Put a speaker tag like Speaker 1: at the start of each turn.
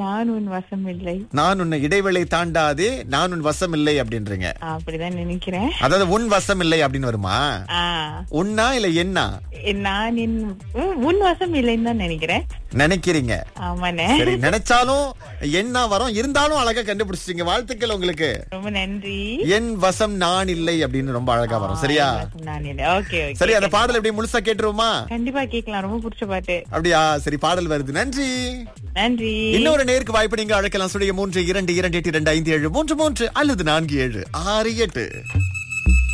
Speaker 1: நான் உன் வசம் இல்லை
Speaker 2: நான் உன்னை இடைவேளை தாண்டாதே நான் உன் வசம் இல்லை அப்படின்றீங்க
Speaker 1: அப்படிதான் நினைக்கிறேன்
Speaker 2: அதாவது உன் வசம் இல்லை அப்படின்னு வருமா
Speaker 1: ஆ
Speaker 2: உன்னா இல்ல என்ன
Speaker 1: நான் என் உம், உன் வசம் இல்லைன்னு தான் நினைக்கிறேன்
Speaker 2: நினைக்கிறீங்க
Speaker 1: ஆமாண்ணே
Speaker 2: சரி நினைச்சாலும் என்ன வரும் இருந்தாலும் அழகா கண்டுபிடிச்சிட்டீங்க வாழ்த்துக்கள் உங்களுக்கு
Speaker 1: ரொம்ப நன்றி
Speaker 2: என் வசம் நான் இல்லை அப்படின்னு ரொம்ப அழகா வரும் சரியா
Speaker 1: என் வசம் நான் இல்லை ஓகே ஓகே
Speaker 2: சரி அந்த பாடல் எப்படி முழுசா கேட்டுருவோமா
Speaker 1: கண்டிப்பா கேட்கலாம் ரொம்ப பிடிச்ச பாட்டு
Speaker 2: அப்படியா சரி பாடல் வருது நன்றி
Speaker 1: நன்றி
Speaker 2: இன்னொரு நேருக்கு வாய்ப்பு நீங்க அழைக்கலாம் சுடைய மூன்று இரண்டு இரண்டு எட்டு இரண்டு ஐந்து ஏழு மூன்று மூன்று அல்லது நான்கு ஏழு ஆறு எட்டு